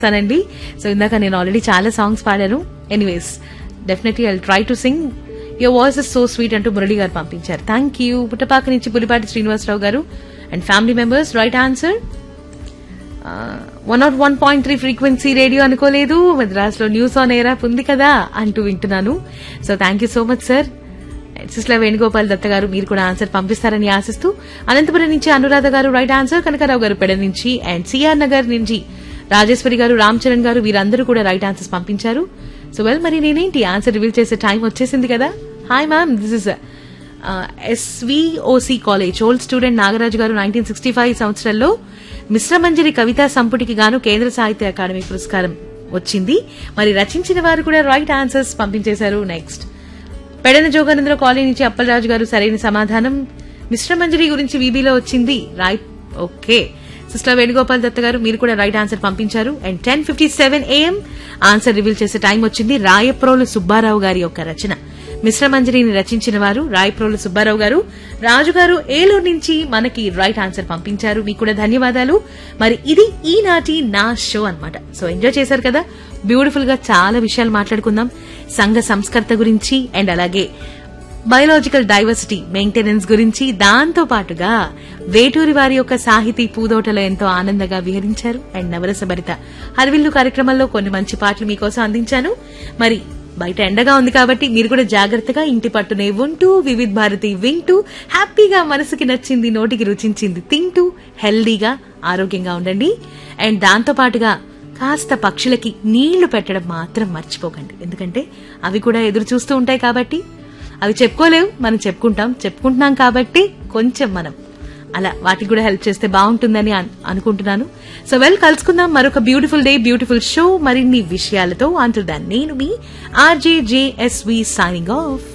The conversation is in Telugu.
తానండి సో ఇందాక నేను ఆల్రెడీ చాలా సాంగ్స్ పాడాను anyways definitely I try to sing your voice is so sweet అంటూ మురళి గారు పంపించారు థ్యాంక్ యూ పుట్టపాక నుంచి Pulipati Srinivasarao garu and family members right answer one nought one point three frequency radio అనుకోలేదు మద్రాస్ లో న్యూస్ ఆన్ ఎయిర్ యాప్ ఉంది కదా అంటూ వింటున్నాను so thank you so much sir సిస్ల వేణుగోపాల్ దత్త గారు మీరు కూడా ఆన్సర్ పంపిస్తారని ఆశిస్తూ అనంతపురం నుంచి అనురాధ గారు రైట్ ఆన్సర్ కనకారావు గారు పెడ నుంచి అండ్ సిఆర్ నగర్ నుంచి రాజేశ్వరి గారు రామ్ చరణ్ గారు వీరందరూ కూడా రైట్ ఆన్సర్స్ పంపించారు సో వెల్ మరి నేనేంటి ఆన్సర్ రివీల్ చేసే టైం వచ్చేసింది కదా hi ma'am this is SVOC college old student Nagaraju garu nineteen sixty five సంవత్సరంలో మిశ్రమంజరి కవితా సంపుటికి గాను కేంద్ర సాహిత్య అకాడమీ పురస్కారం వచ్చింది మరి రచించిన వారు కూడా రైట్ ఆన్సర్స్ పంపించేశారు నెక్స్ట్ పెడన జోగానంద్ర కాలనీ నుంచి అప్పలరాజు గారు సరైన సమాధానం మిశ్రమంజరి గురించి వీబీలో వచ్చింది right okay sister Venugopal Datta garu మీరు కూడా రైట్ ఆన్సర్ పంపించారు and ten fifty seven AM answer reveal చేసే టైం వచ్చింది రాయప్రోలు సుబ్బారావు గారి యొక్క రచన మిశ్రమంజరిని రచించిన వారు రాయప్రోలు సుబ్బారావు గారు రాజు గారు ఏలూరు నుంచి మనకి రైట్ ఆన్సర్ పంపించారు మీకు కూడా ధన్యవాదాలు మరి ఇది ఈనాటి నా షో అన్నమాట సో ఎంజాయ్ చేశారు కదా బ్యూటిఫుల్ గా చాలా విషయాలు మాట్లాడుకుందాం సంఘ సంస్కర్త గురించి అండ్ అలాగే బయోలాజికల్ డైవర్సిటీ మెయింటెనెన్స్ గురించి దాంతో పాటుగా వేటూరి వారి యొక్క సాహితీ పూదోటలో ఎంతో ఆనందంగా విహరించారు అండ్ నవరసభరిత హరివిల్లు కార్యక్రమంలో కొన్ని మంచి పాటలు మీకోసం అందించాను మరి బయట ఎండగా ఉంది కాబట్టి మీరు కూడా జాగ్రత్తగా ఇంటి పట్టునే ఉంటూ వివిధ్ భారతి వింటూ హ్యాపీగా మనసుకి నచ్చింది నోటికి రుచించింది తింటూ హెల్దీగా ఆరోగ్యంగా ఉండండి అండ్ దాంతో పాటుగా కాస్త పక్షులకి నీళ్లు పెట్టడం మాత్రం మర్చిపోకండి ఎందుకంటే అవి కూడా ఎదురు చూస్తూ ఉంటాయి కాబట్టి అవి చెప్పుకోలేవు మనం చెప్పుకుంటాం చెప్పుకుంటున్నాం కాబట్టి కొంచెం మనం అలా వాటికి కూడా హెల్ప్ చేస్తే బాగుంటుందని అన్- అనుకుంటున్నాను సో వెల్ కలుసుకుందాం మరొక బ్యూటిఫుల్ డే బ్యూటిఫుల్ షో మరిన్ని విషయాలతో అంటుదాన్ని నేను మీ ఆర్జే జేఎస్వి సైనింగ్ ఆఫ్